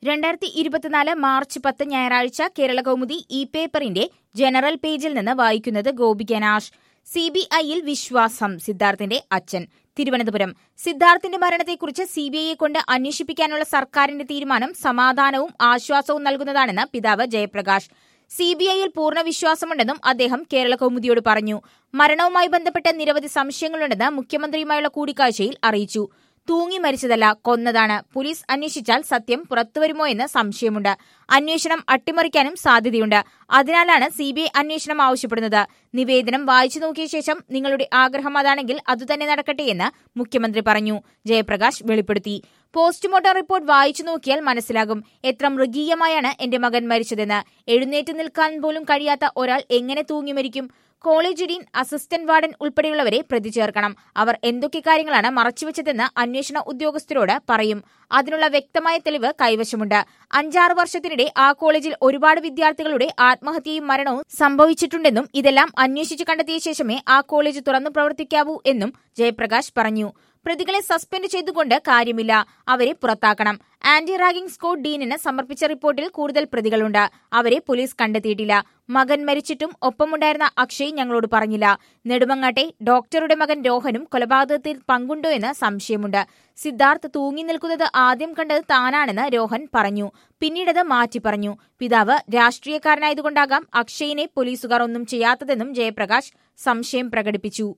രണ്ടായിരത്തി ഇരുപത്തിനാല് മാർച്ച് പത്ത് ഞായറാഴ്ച കേരള കൗമുദി ഇ പേപ്പറിന്റെ ജനറൽ പേജിൽ നിന്ന് വായിക്കുന്നത് ഗോപികനാഷ് സി ബി ഐയിൽ വിശ്വാസം സിദ്ധാർത്ഥിന്റെ അച്ഛൻ തിരുവനന്തപുരം സിദ്ധാർത്ഥിന്റെ മരണത്തെക്കുറിച്ച് സി ബി ഐയെ കൊണ്ട് അന്വേഷിപ്പിക്കാനുള്ള സർക്കാരിന്റെ തീരുമാനം സമാധാനവും ആശ്വാസവും നൽകുന്നതാണെന്ന് പിതാവ് ജയപ്രകാശ് സി ബി ഐയിൽ പൂർണ്ണ വിശ്വാസമുണ്ടെന്നും അദ്ദേഹം കേരള കൗമുദിയോട് പറഞ്ഞു മരണവുമായി ബന്ധപ്പെട്ട് നിരവധി സംശയങ്ങളുണ്ടെന്ന് മുഖ്യമന്ത്രിയുമായുള്ള കൂടിക്കാഴ്ചയിൽ അറിയിച്ചു തൂങ്ങി മരിച്ചതല്ല കൊന്നതാണ് പോലീസ് അന്വേഷിച്ചാൽ സത്യം പുറത്തുവരുമോ എന്ന് സംശയമുണ്ട് അന്വേഷണം അട്ടിമറിക്കാനും സാധ്യതയുണ്ട് അതിനാലാണ് സി ബി ഐ അന്വേഷണം ആവശ്യപ്പെടുന്നത് നിവേദനം വായിച്ചു നോക്കിയ ശേഷം നിങ്ങളുടെ ആഗ്രഹം അതാണെങ്കിൽ അതുതന്നെ നടക്കട്ടെ എന്ന് മുഖ്യമന്ത്രി പറഞ്ഞു ജയപ്രകാശ് വെളിപ്പെടുത്തി പോസ്റ്റ്മോർട്ടം റിപ്പോർട്ട് വായിച്ചു നോക്കിയാൽ മനസ്സിലാകും എത്ര മൃഗീയമായാണ് എന്റെ മകൻ മരിച്ചതെന്ന് എഴുന്നേറ്റ് നിൽക്കാൻ പോലും കഴിയാത്ത ഒരാൾ എങ്ങനെ തൂങ്ങി മരിക്കും കോളേജ് ഡീൻ അസിസ്റ്റന്റ് വാർഡൻ ഉൾപ്പെടെയുള്ളവരെ പ്രതി ചേർക്കണം അവർ എന്തൊക്കെ കാര്യങ്ങളാണ് മറച്ചുവെച്ചതെന്ന് അന്വേഷണ ഉദ്യോഗസ്ഥരോട് പറയും അതിനുള്ള വ്യക്തമായ തെളിവ് കൈവശമുണ്ട് അഞ്ചാറ് വർഷത്തിനിടെ ആ കോളേജിൽ ഒരുപാട് വിദ്യാർത്ഥികളുടെ ആത്മഹത്യയും മരണവും സംഭവിച്ചിട്ടുണ്ടെന്നും ഇതെല്ലാം അന്വേഷിച്ചു കണ്ടെത്തിയ ശേഷമേ ആ കോളേജ് തുറന്നു പ്രവർത്തിക്കാവൂ എന്നും ജയപ്രകാശ് പറഞ്ഞു പ്രതികളെ സസ്പെൻഡ് ചെയ്തുകൊണ്ട് കാര്യമില്ല അവരെ പുറത്താക്കണം ആന്റി റാഗിംഗ് സ്ക്വാഡ് ഡീനിന് സമർപ്പിച്ച റിപ്പോർട്ടിൽ കൂടുതൽ പ്രതികളുണ്ട് അവരെ പോലീസ് കണ്ടെത്തിയിട്ടില്ല മകൻ മരിച്ചിട്ടും ഒപ്പമുണ്ടായിരുന്ന അക്ഷയ് ഞങ്ങളോട് പറഞ്ഞില്ല നെടുമങ്ങാട്ടെ ഡോക്ടറുടെ മകൻ രോഹനും കൊലപാതകത്തിൽ പങ്കുണ്ടോ എന്ന് സംശയമുണ്ട് സിദ്ധാർത്ഥ് തൂങ്ങി നിൽക്കുന്നത് ആദ്യം കണ്ടത് താനാണെന്ന് രോഹൻ പറഞ്ഞു പിന്നീടത് മാറ്റി പറഞ്ഞു പിതാവ് രാഷ്ട്രീയക്കാരനായതുകൊണ്ടാകാം അക്ഷയിനെ പോലീസുകാർ ഒന്നും ചെയ്യാത്തതെന്നും ജയപ്രകാശ് സംശയം പ്രകടിപ്പിച്ചു